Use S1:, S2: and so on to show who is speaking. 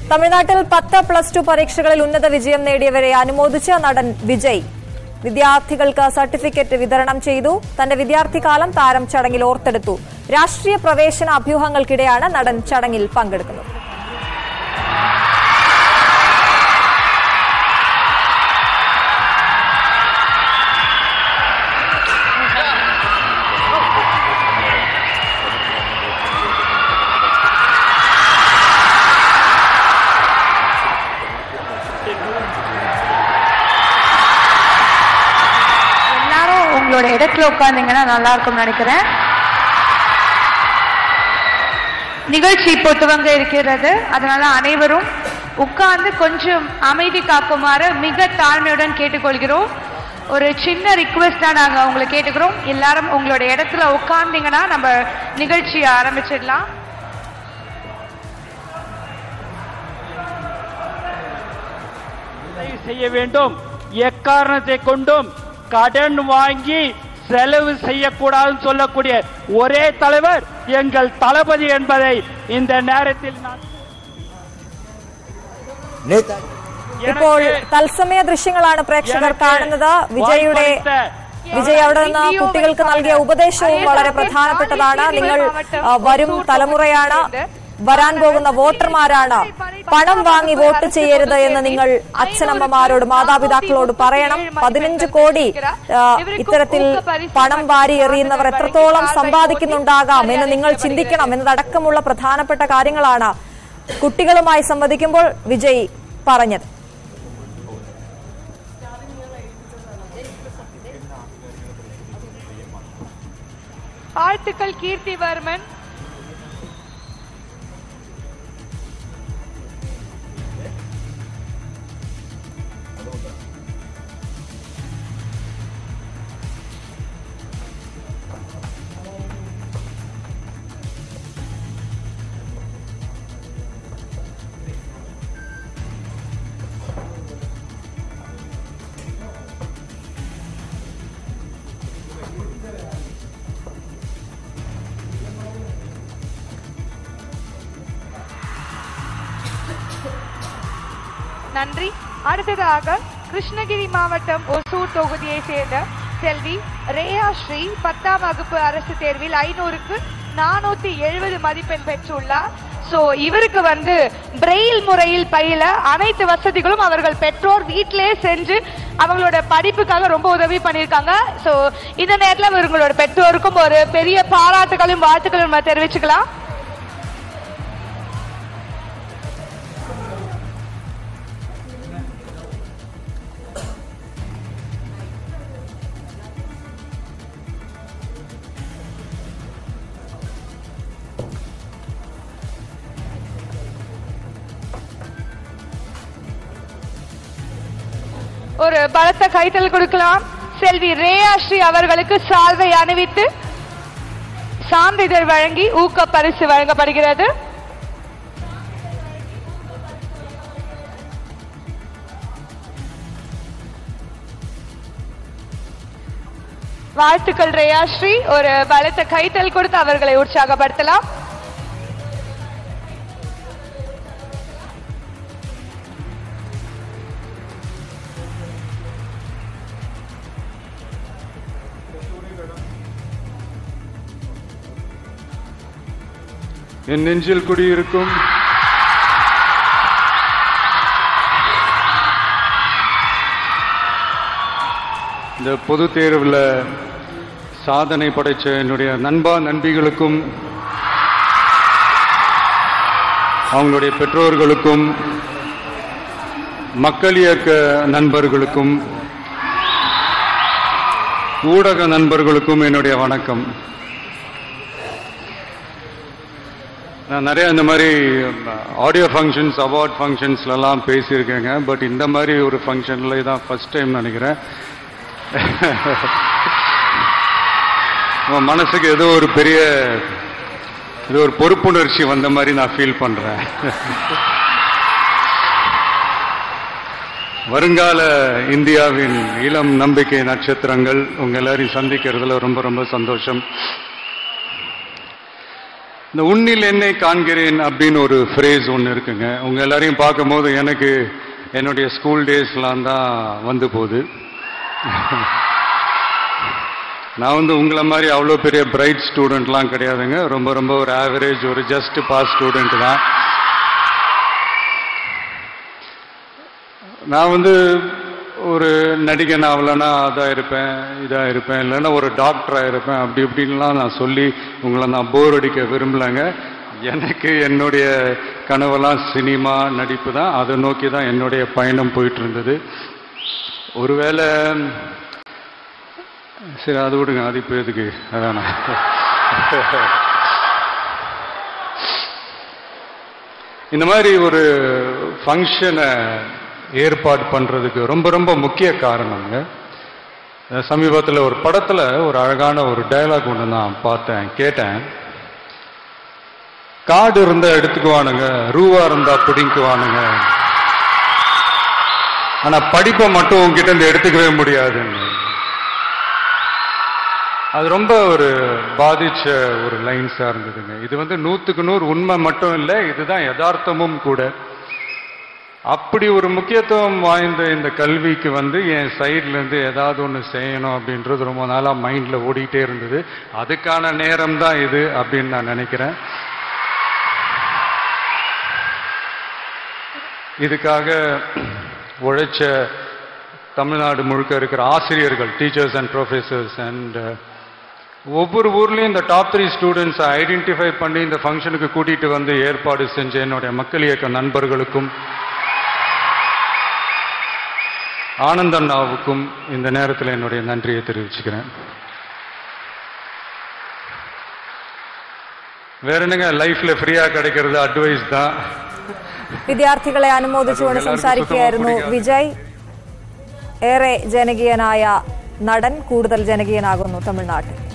S1: തമിഴ്നാട്ടിൽ പത്ത് plus two പരീക്ഷകളിൽ ഉന്നത വിജയം നേടിയവരെ അനുമോദിച്ച് നടൻ വിജയ് വിദ്യാർത്ഥികൾക്ക് സർട്ടിഫിക്കറ്റ് വിതരണം ചെയ്തു തന്റെ വിദ്യാർത്ഥികാലം താരം ചടങ്ങിൽ ഓർത്തെടുത്തു രാഷ്ട്രീയ പ്രവേശന അഭ്യൂഹങ്ങൾക്കിടെയാണ് നടൻ ചടങ്ങിൽ പങ്കെടുക്കുന്നത്
S2: எல்லாரும் உங்களோட இடத்துல உட்கார்ந்தீங்கன்னா நல்லா இருக்கும்னு நினைக்கிறேன் நிகழ்ச்சி இப்போ துவங்க இருக்கிறது அதனால அனைவரும் உட்கார்ந்து கொஞ்சம் அமைதி காக்குமாறு மிக தாழ்மையுடன் கேட்டுக்கொள்கிறோம் ஒரு சின்ன ரிக்வெஸ்டா நாங்க உங்களை கேட்டுக்கிறோம் எல்லாரும் உங்களோட இடத்துல உட்கார்ந்தீங்கன்னா நம்ம நிகழ்ச்சியை ஆரம்பிச்சிடலாம்
S3: தயவு செய்ய வேண்டும் எக்காரணத்தை கொண்டும் கடன் வாங்கி செலவு செய்யக்கூடாதுன்னு சொல்லக்கூடிய ஒரே தலைவர் எங்கள் தளபதி என்பதை இந்த நேரத்தில் நான்
S1: ഇപ്പോൾ തത്സമയ ദൃശ്യങ്ങളാണ് പ്രേക്ഷകർ കാണുന്നത് വിജയുടെ വിജയ് അവിടെ നിന്ന് കുട്ടികൾക്ക് നൽകിയ ഉപദേശവും വളരെ പ്രധാനപ്പെട്ടതാണ് നിങ്ങൾ ആ, വരും തലമുറയാണ് വരാൻ പോകുന്ന വോട്ടർമാരാണ് പണം വാങ്ങി വോട്ട് ചെയ്യരുത് എന്ന് നിങ്ങൾ അച്ഛനമ്മമാരോട് മാതാപിതാക്കളോട് പറയണം പതിനഞ്ച് കോടി ആ, ഇത്തരത്തിൽ പണം വാരി എറിയുന്നവർ എത്രത്തോളം സമ്പാദിക്കുന്നുണ്ടാകാം എന്ന് നിങ്ങൾ ചിന്തിക്കണം എന്നതടക്കമുള്ള പ്രധാനപ്പെട്ട കാര്യങ്ങളാണ് കുട്ടികളുമായി സംവദിക്കുമ്പോൾ വിജയ് പറഞ്ഞത്
S2: வாழ்த்துக்கள் கீர்த்திவர்மன் நன்றி அடுத்ததாக கிருஷ்ணகிரி மாவட்டம் ஒசூர் தொகுதியை சேர்ந்த செல்வி ரேயா ஸ்ரீ பத்தாம் வகுப்பு அரசு தேர்வில் ஐநூறுக்கு நானூத்தி எழுபது மதிப்பெண் பெற்றுள்ளார் சோ இவருக்கு வந்து பிரெயில் முறையில் பயில அனைத்து வசதிகளும் அவர்கள் பெற்றோர் வீட்டிலே செஞ்சு அவங்களோட படிப்புக்காக ரொம்ப உதவி பண்ணியிருக்காங்க சோ இந்த நேரத்துல இவங்களோட பெற்றோருக்கும் ஒரு பெரிய பாராட்டுகளும் வாழ்த்துக்களும் நம்ம தெரிவிச்சுக்கலாம் ஒரு பலத்த கைத்தல் கொடுக்கலாம் செல்வி ரேயாஸ்ரீ அவர்களுக்கு சால்வை அணிவித்து சான்றிதழ் வழங்கி ஊக்க பரிசு வழங்கப்படுகிறது வாழ்த்துக்கள் ரேயாஸ்ரீ ஒரு பலத்த கைத்தல் கொடுத்து அவர்களை உற்சாகப்படுத்தலாம்
S4: என் நெஞ்சில் குடியிருக்கும் இந்த பொது தேர்வில் சாதனை படைச்ச என்னுடைய நண்பா நண்பிகளுக்கும் அவங்களுடைய பெற்றோர்களுக்கும் மக்கள் இயக்க நண்பர்களுக்கும் ஊடக நண்பர்களுக்கும் என்னுடைய வணக்கம் நான் நிறைய இந்த மாதிரி ஆடியோ ஃபங்க்ஷன்ஸ் அவார்ட் ஃபங்க்ஷன்ஸ்லலாம் பேசியிருக்கேங்க பட் இந்த மாதிரி ஒரு ஃபங்க்ஷனில் தான் ஃபர்ஸ்ட் டைம் நினைக்கிறேன் உன் மனசுக்கு ஏதோ ஒரு பெரிய ஏதோ ஒரு பொறுப்புணர்ச்சி வந்த மாதிரி நான் ஃபீல் பண்ணுறேன் வருங்கால இந்தியாவின் இளம் நம்பிக்கை நட்சத்திரங்கள் உங்க எல்லாரையும் சந்திக்கிறதுல ரொம்ப ரொம்ப சந்தோஷம் இந்த உன்னில் என்னை காண்கிறேன் அப்படின்னு ஒரு ஃப்ரேஸ் ஒன்று இருக்குங்க உங்க எல்லாரையும் பார்க்கும்போது எனக்கு என்னுடைய ஸ்கூல் டேஸ்லாம் தான் வந்து போகுது நான் வந்து உங்களை மாதிரி அவ்வளோ பெரிய பிரைட் ஸ்டூடெண்ட்லாம் கிடையாதுங்க ரொம்ப ரொம்ப ஒரு ஆவரேஜ் ஒரு ஜஸ்ட் பாஸ் ஸ்டூடெண்ட் தான் நான் வந்து ஒரு நடிகன் ஆகலைன்னா அதாக இருப்பேன் இதாக இருப்பேன் இல்லைன்னா ஒரு டாக்டராக இருப்பேன் அப்படி இப்படின்லாம் நான் சொல்லி உங்களை நான் போர் அடிக்க விரும்பலைங்க எனக்கு என்னுடைய கனவெல்லாம் சினிமா நடிப்பு தான் அதை நோக்கி தான் என்னுடைய பயணம் போயிட்டு இருந்தது ஒருவேளை சரி அது விடுங்க அது இப்போ எதுக்கு அதானா இந்த மாதிரி ஒரு ஃபங்க்ஷனை ஏற்பாடு பண்றதுக்கு ரொம்ப ரொம்ப முக்கிய காரணங்க சமீபத்தில் ஒரு படத்துல ஒரு அழகான ஒரு டயலாக் ஒன்று நான் பார்த்தேன் கேட்டேன் காடு இருந்தா எடுத்துக்குவானுங்க ரூவா இருந்தா பிடிக்குவானுங்க ஆனா படிப்பை மட்டும் உங்ககிட்ட இருந்து எடுத்துக்கவே முடியாதுங்க அது ரொம்ப ஒரு பாதிச்ச ஒரு லைன்ஸா இருந்ததுங்க இது வந்து நூத்துக்கு நூறு உண்மை மட்டும் இல்லை இதுதான் யதார்த்தமும் கூட அப்படி ஒரு முக்கியத்துவம் வாய்ந்த இந்த கல்விக்கு வந்து என் சைட்ல இருந்து ஏதாவது ஒன்று செய்யணும் அப்படின்றது ரொம்ப நாளா மைண்ட்ல ஓடிட்டே இருந்தது அதுக்கான நேரம் தான் இது அப்படின்னு நான் நினைக்கிறேன் இதுக்காக உழைச்ச தமிழ்நாடு முழுக்க இருக்கிற ஆசிரியர்கள் டீச்சர்ஸ் அண்ட் ப்ரொஃபசர்ஸ் அண்ட் ஒவ்வொரு ஊர்லயும் இந்த டாப் த்ரீ ஸ்டூடெண்ட்ஸை ஐடென்டிஃபை பண்ணி இந்த ஃபங்க்ஷனுக்கு கூட்டிட்டு வந்து ஏற்பாடு செஞ்ச என்னுடைய மக்கள் இயக்க நண்பர்களுக்கும் ஆனந்தண்ணாவுக்கும் இந்த நேரத்தில் என்னுடைய நன்றியை தெரிவிச்சுக்கிறேன் வேற என்னங்க லைஃப்ல ஃப்ரீயா கிடைக்கிறது அட்வைஸ் தான்
S1: വിദ്യാർത്ഥികളെ അനുമോദിച്ചുകൊണ്ട്
S4: എല്ലാവർക്കും
S1: സംസാരിക്കുകയായിരുന്നു
S4: സുഖമാ
S1: വിജയ് ഏറെ ജനകീയനായ നടൻ കൂടുതൽ ജനകീയനാകുന്നു തമിഴ്നാട്ടിൽ